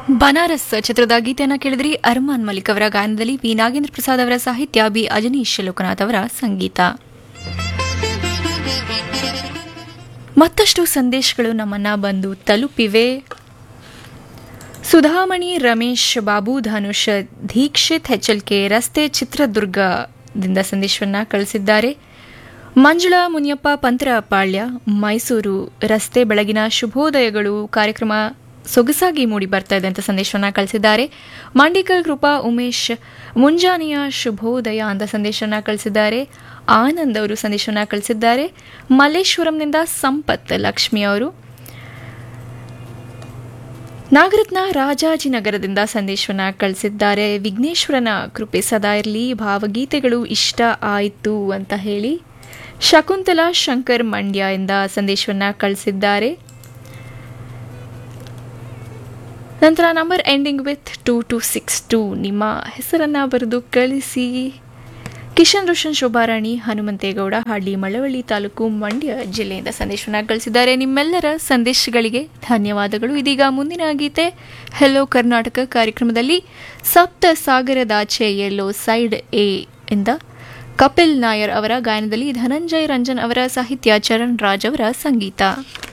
ಬನಾರಸ್ ಚಿತ್ರದ ಗೀತೆಯನ್ನು ಕೇಳಿದ್ರಿ ಅರ್ಮಾನ್ ಮಲಿಕ್ ಅವರ ಗಾಯನದಲ್ಲಿ ವಿ ನಾಗೇಂದ್ರ ಪ್ರಸಾದ್ ಅವರ ಸಾಹಿತ್ಯ ಬಿ ಅಜನೀಶ್ ಲೋಕನಾಥ್ ಅವರ ಸಂಗೀತ ಮತ್ತಷ್ಟು ಸಂದೇಶಗಳು ನಮ್ಮನ್ನ ಬಂದು ತಲುಪಿವೆ ಸುಧಾಮಣಿ ರಮೇಶ್ ಬಾಬು ಧನುಷ್ ದೀಕ್ಷಿತ್ ಹೆಚ್ಎಲ್ಕೆ ರಸ್ತೆ ಚಿತ್ರದುರ್ಗದಿಂದ ಸಂದೇಶವನ್ನ ಕಳಿಸಿದ್ದಾರೆ ಮಂಜುಳಾ ಮುನಿಯಪ್ಪ ಪಂತರಪಾಳ್ಯ ಮೈಸೂರು ರಸ್ತೆ ಬೆಳಗಿನ ಶುಭೋದಯಗಳು ಕಾರ್ಯಕ್ರಮ ಸೊಗಸಾಗಿ ಮೂಡಿ ಬರ್ತಾ ಇದೆ ಅಂತ ಸಂದೇಶವನ್ನ ಕಳಿಸಿದ್ದಾರೆ ಮಂಡಿಕಲ್ ಕೃಪಾ ಉಮೇಶ್ ಮುಂಜಾನೆಯ ಶುಭೋದಯ ಅಂತ ಸಂದೇಶವನ್ನ ಕಳಿಸಿದ್ದಾರೆ ಆನಂದ್ ಅವರು ಸಂದೇಶವನ್ನ ಕಳಿಸಿದ್ದಾರೆ ಮಲ್ಲೇಶ್ವರಂನಿಂದ ಸಂಪತ್ ಲಕ್ಷ್ಮಿ ಅವರು ನಾಗರತ್ನ ರಾಜಾಜಿನಗರದಿಂದ ಸಂದೇಶವನ್ನ ಕಳಿಸಿದ್ದಾರೆ ವಿಘ್ನೇಶ್ವರನ ಕೃಪೆ ಸದಾ ಇರಲಿ ಭಾವಗೀತೆಗಳು ಇಷ್ಟ ಆಯಿತು ಅಂತ ಹೇಳಿ ಶಕುಂತಲಾ ಶಂಕರ್ ಮಂಡ್ಯ ಎಂದ ಸಂದೇಶವನ್ನ ಕಳಿಸಿದ್ದಾರೆ ನಂತರ number ending with two two six two ನಿಮ್ಮ ಹೆಸರನ್ನ ಬರೆದು ಕಳಿಸಿ ಕಿಶನ್ ರೋಷನ್ ಶೋಭಾರಾಣಿ ಹನುಮಂತೇಗೌಡ ಹಳ್ಳಿ ಮಳವಳ್ಳಿ ತಾಲೂಕು ಮಂಡ್ಯ ಜಿಲ್ಲೆಯಿಂದ ಸಂದೇಶವನ್ನ ಕಳಿಸಿದ್ದಾರೆ ನಿಮ್ಮೆಲ್ಲರ ಸಂದೇಶಗಳಿಗೆ ಧನ್ಯವಾದಗಳು ಇದೀಗ ಮುಂದಿನ ಗೀತೆ ಹೆಲೋ ಕರ್ನಾಟಕ ಕಾರ್ಯಕ್ರಮದಲ್ಲಿ ಸಪ್ತ ಸಾಗರದಾಚೆ ಎಲ್ಲೋ ಸೈಡ್ ಎ ಇಂದ ಕಪಿಲ್ ನಾಯರ್ ಅವರ ಗಾಯನದಲ್ಲಿ ಧನಂಜಯ್ ರಂಜನ್ ಅವರ ಸಾಹಿತ್ಯ ಚರಣ್ ರಾಜ್ ಅವರ ಸಂಗೀತ